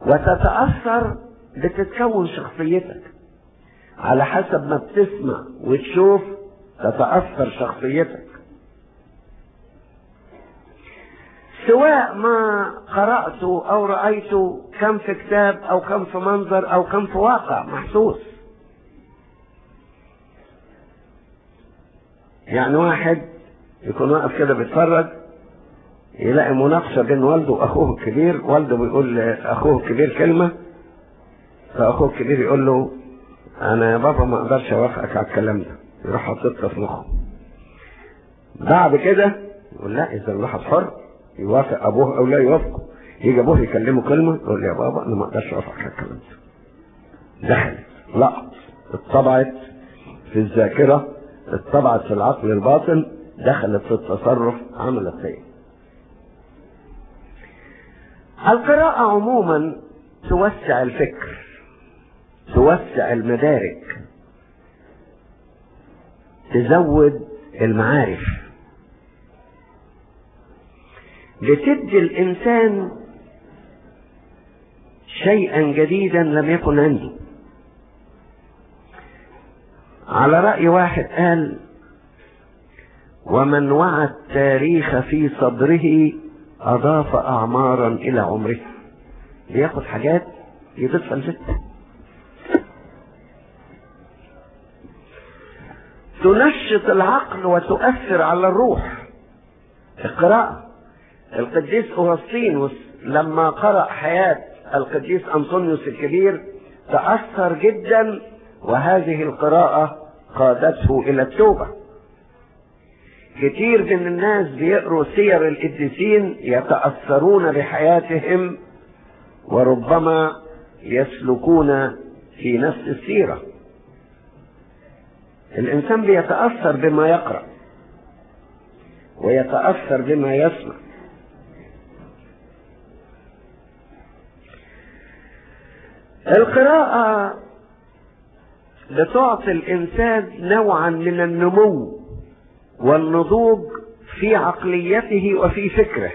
وتتأثر بتتكون شخصيتك على حسب ما بتسمع وتشوف تتأثر شخصيتك سواء ما قرأته أو رأيته كم في كتاب أو كم في منظر أو كم في واقع محسوس يعني واحد يكون واقف كده بيتفرج يلاقي مناقشة بين والده وأخوه الكبير والده بيقول لأخوه الكبير كلمة فأخوه الكبير يقول له أنا يا بابا ما أقدرش أوافقك على الكلام ده يروح حاططها في مخه بعد كده يقول لا إذا الواحد حر يوافق أبوه أو لا يوافقه يجي أبوه يكلمه كلمة يقول له يا بابا أنا ما أقدرش أوافقك على الكلام ده دخلت لقط اتطبعت في الذاكرة اتطبعت في العقل الباطن دخلت في التصرف عملت خير القراءة عموما توسع الفكر توسع المدارك تزود المعارف بتدي الإنسان شيئا جديدا لم يكن عنده على رأي واحد قال ومن وعى التاريخ في صدره أضاف أعمارا إلى عمره بياخد حاجات يضيفها لفكره تنشط العقل وتؤثر على الروح القراءة القديس أغسطينوس لما قرأ حياة القديس أنطونيوس الكبير تأثر جدا وهذه القراءة قادته إلى التوبة كتير من الناس بيقروا سير القديسين يتأثرون بحياتهم وربما يسلكون في نفس السيرة الإنسان بيتأثر بما يقرأ ويتأثر بما يسمع القراءة بتعطي الإنسان نوعا من النمو والنضوج في عقليته وفي فكره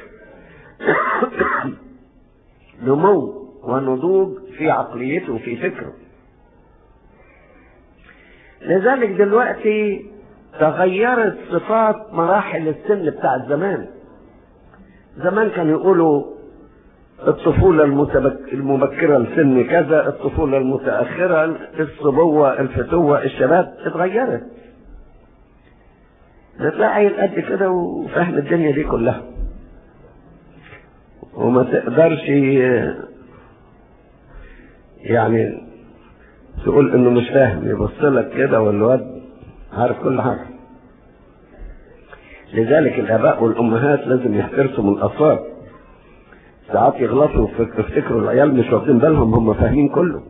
نمو ونضوج في عقليته وفي فكره لذلك دلوقتي تغيرت صفات مراحل السن بتاع زمان زمان كانوا يقولوا الطفولة المبكرة لسن كذا الطفولة المتأخرة الصبوة الفتوة الشباب اتغيرت بتلاقي عيل قد كده وفاهم الدنيا دي كلها وما تقدرش يعني تقول انه مش فاهم يبص لك كده والواد عارف كل حاجه لذلك الاباء والامهات لازم يحترسوا من الاطفال ساعات يغلطوا ويفتكروا العيال مش واخدين بالهم هم فاهمين كله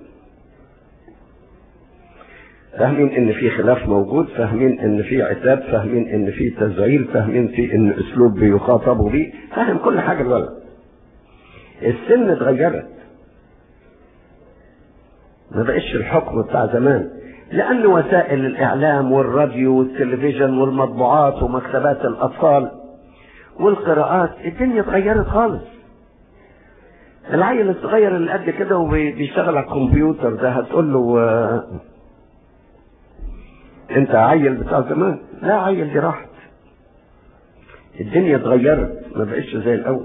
فاهمين ان في خلاف موجود فاهمين ان في عتاب فاهمين ان في تزعيل فاهمين في ان اسلوب بيخاطبوا بيه فاهم كل حاجه الولد السن اتغيرت ما بقتش الحكم بتاع زمان لأن وسائل الإعلام والراديو والتلفزيون والمطبوعات ومكتبات الأطفال والقراءات الدنيا اتغيرت خالص العيل الصغير اللي قد كده وبيشتغل على الكمبيوتر ده هتقول له انت عيل بتاع زمان لا عيل دي راحت الدنيا اتغيرت ما بقتش زي الاول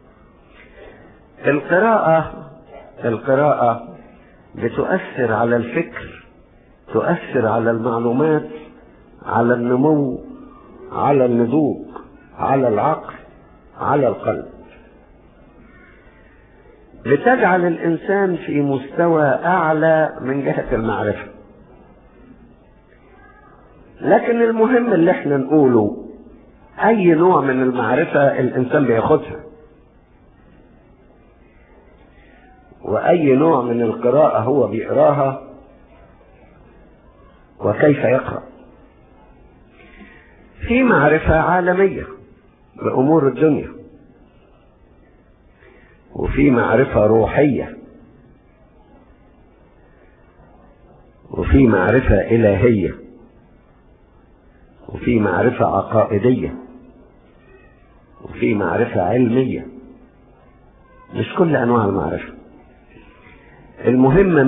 القراءة القراءة بتؤثر على الفكر تؤثر على المعلومات على النمو على النضوج على العقل على القلب بتجعل الانسان في مستوى اعلى من جهه المعرفه لكن المهم اللي احنا نقوله اي نوع من المعرفه الانسان بياخدها واي نوع من القراءه هو بيقراها وكيف يقرا في معرفه عالميه بامور الدنيا وفي معرفه روحيه وفي معرفه الهيه وفي معرفه عقائديه وفي معرفه علميه مش كل انواع المعرفه المهم